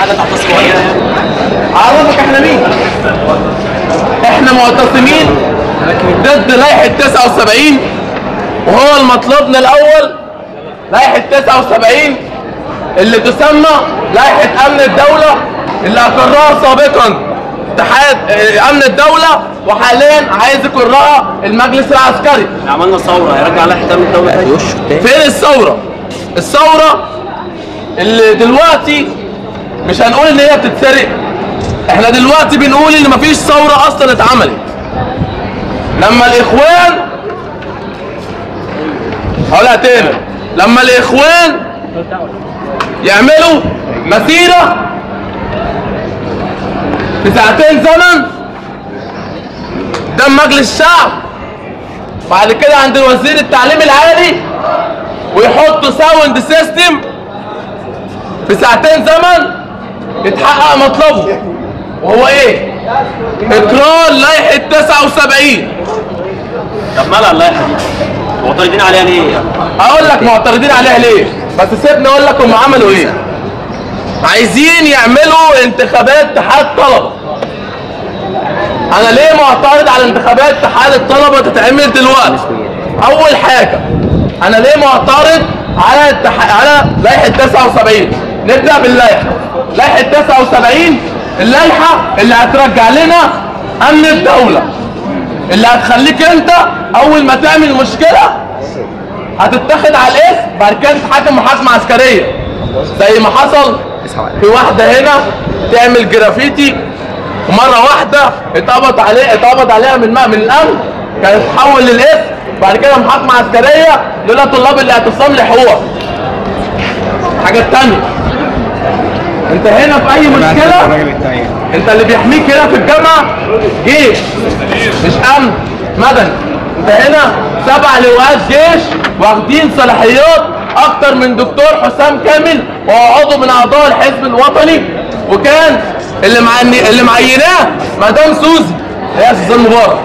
حاجه تعتصموا عليها يعني عرفك احنا مين احنا معتصمين ضد لائحة 79 وهو المطلبنا الاول لائحة 79 اللي تسمى لائحة امن الدولة اللي اقرها سابقا اتحاد اه، امن الدولة وحاليا عايز يقرها المجلس العسكري احنا عملنا ثوره هيرجع لائحه امن الدوله تاني فين الثورة؟ الثورة اللي دلوقتي مش هنقول ان هي بتتسرق احنا دلوقتي بنقول ان مفيش ثورة اصلا اتعملت لما الاخوان هقولها تاني لما الاخوان يعملوا مسيرة في ساعتين زمن قدام مجلس الشعب بعد كده عند وزير التعليم العالي ويحطوا ساوند سيستم في ساعتين زمن يتحقق مطلبه وهو ايه؟ اقرار لائحة 79 طب مالها اللائحه دي؟ معترضين عليها ليه يعني؟ اقول لك معترضين عليها ليه بس سيبني اقول لك هم عملوا ايه عايزين يعملوا انتخابات اتحاد طلبه انا ليه معترض على انتخابات اتحاد الطلبه تتعمل دلوقتي اول حاجه انا ليه معترض على التح... على لائحه 79 نبدا باللائحه لائحه 79 اللائحه اللي هترجع لنا امن الدوله اللي هتخليك انت اول ما تعمل مشكله هتتاخد على الاسم بعد كده تتحاكم محاكمه عسكريه زي ما حصل في واحده هنا تعمل جرافيتي ومره واحده اتقبض عليه اتقبض عليها من من الامن كانت تتحول للاسم بعد كده محاكمه عسكريه لولا طلاب الاعتصام لحقوق حاجه تانية انت هنا في اي مشكله انت اللي بيحميك هنا في الجامعه جيش مش امن مدني انت هنا سبع لواءات جيش واخدين صلاحيات اكتر من دكتور حسام كامل وهو عضو من اعضاء الحزب الوطني وكان اللي معني اللي معيناه مدام سوزي اللي هي سوزان مبارك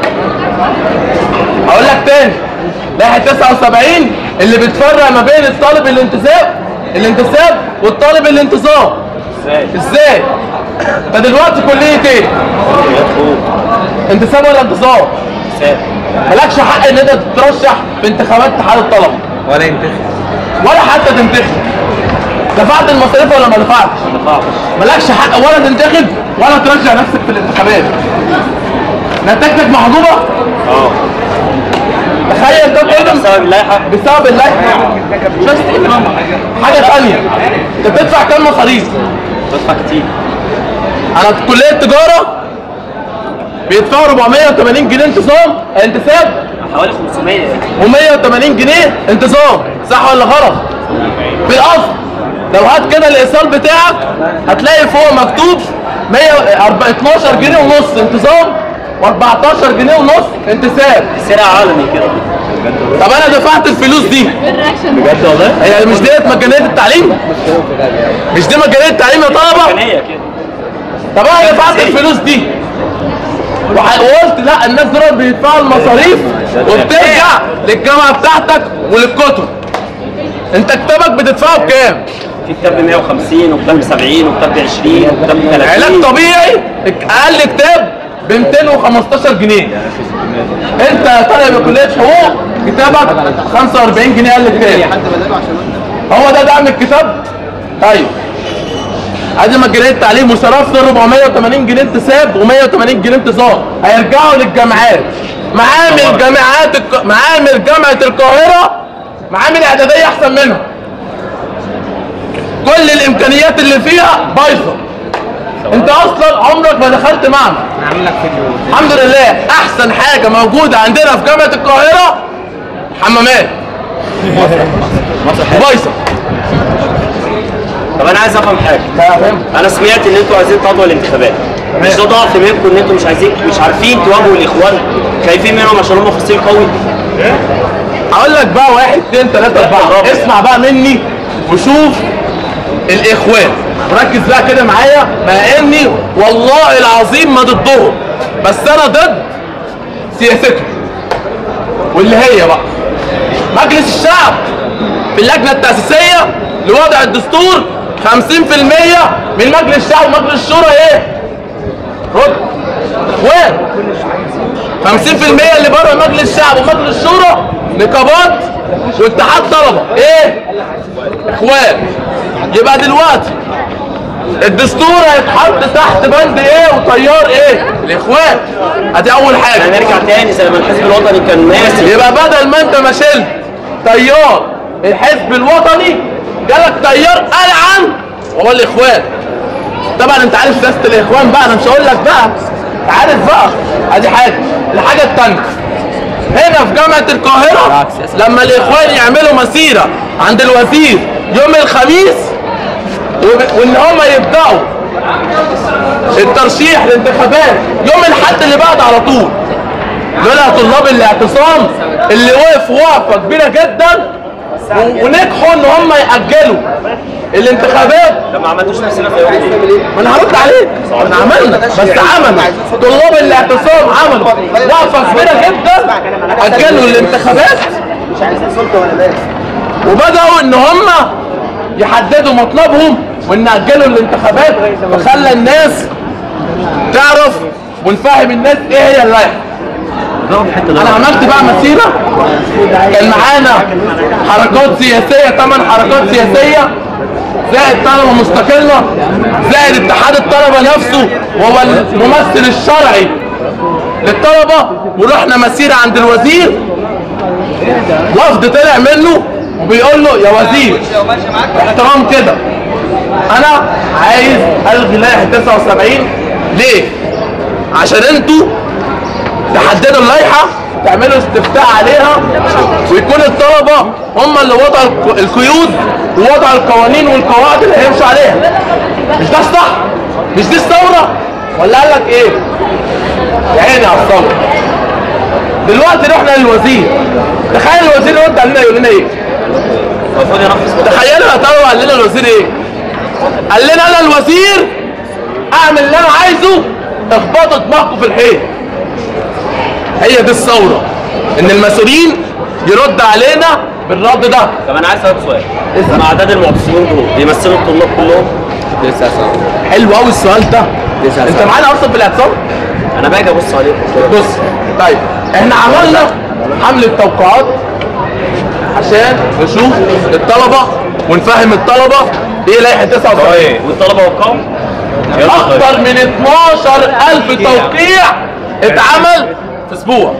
هقول لك تاني لائحه 79 اللي بتفرق ما بين الطالب الانتساب الانتساب والطالب الانتصاب ازاي؟ ازاي؟ انت دلوقتي كلية ايه؟ انتساب ولا انتصاب؟ ازاي؟ مالكش حق ان انت تترشح في انتخابات اتحاد الطلبة ولا ينتخب ولا حتى تنتخب دفعت المصاريف ولا ما دفعتش؟ ما دفعتش مالكش حق ولا تنتخب ولا ترشح نفسك في الانتخابات نتيجتك محجوبة اه تخيل ده كله بسبب اللائحه بسبب اللائحة بس حاجة تانية انت بتدفع كام مصاريف؟ بدفع كتير انا في كلية تجارة بيدفعوا 480 جنيه انتصام انتساب حوالي 500 و180 جنيه انتظام صح ولا غلط في الاصل لو هات كده الايصال بتاعك هتلاقي فوق مكتوب 100 أربعة- 12 جنيه ونص انتظام و14 جنيه ونص انتساب سرقه عالمي كده طب انا دفعت الفلوس دي بجد والله؟ هي مش ديت مجانيه التعليم مش دي مجانيه التعليم يا طلبه مجانيه كده طب انا دفعت الفلوس دي وح- وقلت لا الناس دول بيدفعوا المصاريف وبترجع للجامعه بتاعتك وللكتب انت كتابك بتدفعه بكام؟ في كتاب ب 150 وكتاب ب 70 وكتاب ب 20 وكتاب ب 30 علاج طبيعي اقل كتاب ب 215 جنيه انت طالب كليه حقوق كتابك 45 جنيه اقل كتاب هو ده دعم الكتاب؟ طيب ادي مجانيه التعليم وصرفت 480 جنيه انتساب و180 جنيه انتصاب هيرجعوا للجامعات معامل جامعات الك... معامل جامعه القاهره معامل اعداديه احسن منها كل الامكانيات اللي فيها بايظه انت اصلا عمرك ما دخلت معمل هعمل لك فيديو الحمد لله احسن حاجه موجوده عندنا في جامعه القاهره حمامات بايظه طب انا عايز افهم حاجه انا سمعت ان انتوا عايزين تقضوا الانتخابات مش ده ضعف منكم ان انتوا مش عايزين مش عارفين تواجهوا الاخوان خايفين منهم عشان هم خصيص قوي هقول لك بقى واحد اتنين تلاته اربعه اسمع بقى مني وشوف الاخوان ركز بقى كده معايا مع اني والله العظيم ما ضدهم بس انا ضد سياستهم واللي هي بقى مجلس الشعب في اللجنه التاسيسيه لوضع الدستور 50% من مجلس الشعب ومجلس الشورى ايه؟ رد اخوان 50% اللي بره مجلس الشعب ومجلس الشورى نقابات واتحاد طلبه ايه؟ اخوان يبقى دلوقتي الدستور هيتحط تحت بند ايه وتيار ايه؟ الاخوان ادي اول حاجه هنرجع تاني زي ما الحزب الوطني كان ماسك يبقى بدل ما انت ما شلت تيار الحزب الوطني جالك تيار العن وهو الاخوان طبعا انت عارف سياسه الاخوان بقى انا مش هقول لك بقى عارف بقى ادي حاجه الحاجه الثانيه هنا في جامعه القاهره لما الاخوان يعملوا مسيره عند الوزير يوم الخميس وب- وان هم يبداوا الترشيح للانتخابات يوم الاحد اللي بعد على طول دول طلاب الاعتصام اللي وقف وقفه كبيره جدا و- ونجحوا ان هم ياجلوا الانتخابات لما عملتوش مسيره في يوم ما انا هرد عليك احنا عملنا بس عملوا طلاب الاعتصام عملوا وقفه كبيره جدا اجلوا الانتخابات وبداوا ان هم يحددوا مطلبهم وان اجلوا الانتخابات فخلى الناس تعرف ونفهم الناس ايه هي اللائحه انا عملت بقى مسيره كان معانا حركات سياسيه ثمان حركات سياسيه زائد طلبه مستقله زائد اتحاد الطلبه نفسه وهو الممثل الشرعي للطلبه ورحنا مسيره عند الوزير وفد طلع منه وبيقول له يا وزير احترام كده انا عايز الغي لائحه 79 ليه؟ عشان انتوا تحددوا اللائحه تعملوا استفتاء عليها ويكون الطلبه هم اللي وضعوا الق- القيود ووضعوا القوانين والقواعد اللي هيمشوا عليها مش ده الصح؟ مش دي الثوره؟ ولا قال لك ايه؟ يا عيني على الثوره دلوقتي رحنا للوزير تخيل الوزير يرد علينا يقول لنا ايه؟ المفروض ينفذ تخيلوا يا ترى قال لنا الوزير ايه؟ قال لنا انا الوزير اعمل اللي انا عايزه اخبطوا دماغكم في الحيط هي دي الثوره ان المسؤولين يرد علينا بالرد ده طب انا عايز اسالك سؤال مع اعداد المعتصمين دول بيمثلوا الطلاب كلهم حلو قوي السؤال ده انت معانا اصلا في الاعتصام انا باجي ابص عليهم بص طيب احنا عملنا حمله توقعات عشان نشوف الطلبه ونفهم الطلبه ايه لائحه 79 والطلبه وقعوا اكتر من 12000 توقيع اتعمل في اسبوع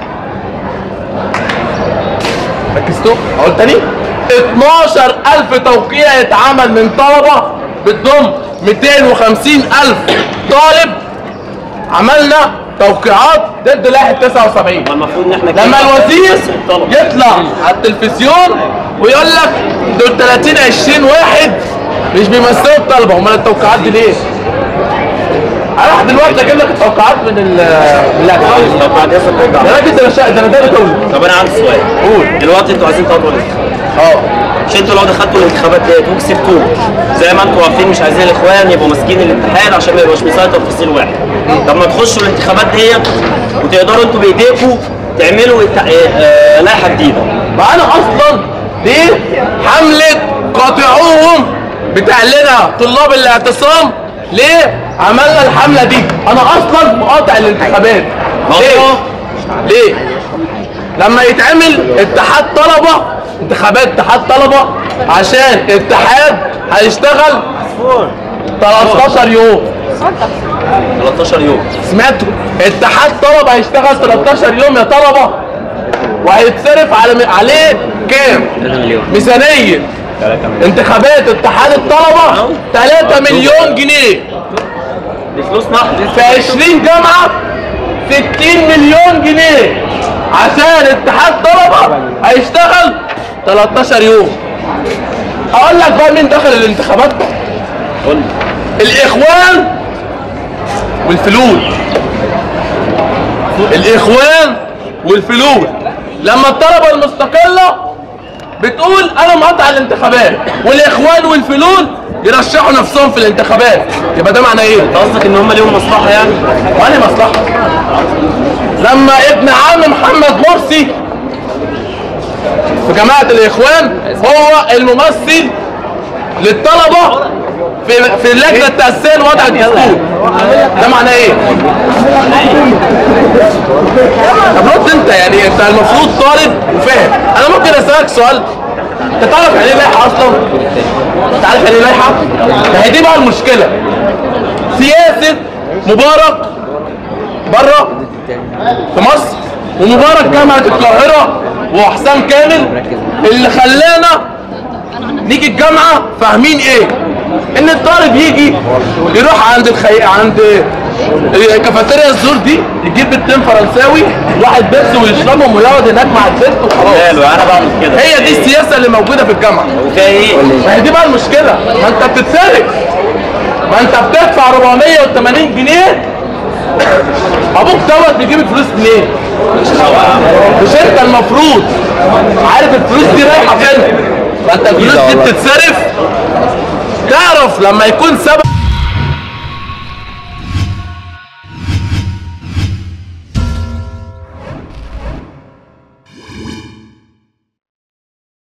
ركزتوا اقول تاني 12000 توقيع اتعمل من طلبه بتضم 250000 طالب عملنا توقيعات ضد لائحه 79 المفروض ان احنا كده لما الوزير بس الطلبة. يطلع على التلفزيون ويقول لك دول 30 20 واحد مش بيمثلوا الطلبه امال التوقعات دي ليه؟ اروح دلوقتي اجيب لك التوقعات من ال من الاعلام طب بعد ياسر رد يا عليا. راجل ده انا شا- ده انا ده كله طب انا عندي سؤال قول دلوقتي انتوا عايزين تقضوا الانتخابات اه مش انتوا لو دخلتوا الانتخابات ديت وكسبتوه زي ما انتوا عارفين مش عايزين الاخوان يبقوا ماسكين الاتحاد عشان ما يبقاش مسيطر فصيل واحد طب ما تخشوا الانتخابات ديت وتقدروا انتوا بايديكم تعملوا الت- اه، اه، لائحه جديده ما انا اصلا ليه حمله قاطعوهم بتاع لنا طلاب الاعتصام ليه عملنا الحمله دي انا اصلا مقاطع الانتخابات ليه ليه لما يتعمل اتحاد طلبه انتخابات اتحاد طلبه عشان اتحاد هيشتغل 13 يوم 13 يوم سمعتوا اتحاد طلبه هيشتغل 13 يوم يا طلبه وهيتصرف على عليه كام ميزانيه انتخابات اتحاد الطلبه 3 مليون جنيه دي فلوس نقد في 20 جامعه 60 مليون جنيه عشان اتحاد طلبه هيشتغل 13 يوم اقول لك بقى مين دخل الانتخابات قول لي. الاخوان والفلول الاخوان والفلول لما الطلبه المستقله بتقول انا مقطع الانتخابات والاخوان والفلول يرشحوا نفسهم في الانتخابات يبقى ده معناه ايه؟ انت قصدك ان هم ليهم مصلحه يعني وأنا مصلحة لما ابن عم محمد مرسي في جماعة الإخوان هو الممثل للطلبه في في اللجنه التاسيسيه لوضع الدستور ده معناه ايه؟ طب رد انت يعني انت المفروض طالب وفاهم انا ممكن اسالك سؤال انت تعرف يعني ايه لائحه اصلا؟ انت عارف يعني ايه لائحه؟ ما هي دي بقى المشكله سياسه مبارك بره في مصر ومبارك جامعه القاهره وحسام كامل اللي خلانا نيجي الجامعه فاهمين ايه؟ ان الطالب يجي يروح عند الخي... عند كافيتيريا الزور دي يجيب بيضتين فرنساوي واحد بيبسي ويشربهم ويقعد هناك مع البنت وخلاص حلو انا بعمل كده هي دي السياسه اللي موجوده في الجامعه وفيها ايه؟ ما هي دي بقى المشكله ما انت بتتسرق ما انت بتدفع 480 جنيه ابوك دوت بيجيب الفلوس منين؟ مش انت المفروض عارف الفلوس دي رايحه فين؟ ما انت الفلوس دي بتتصرف تعرف لما يكون سبب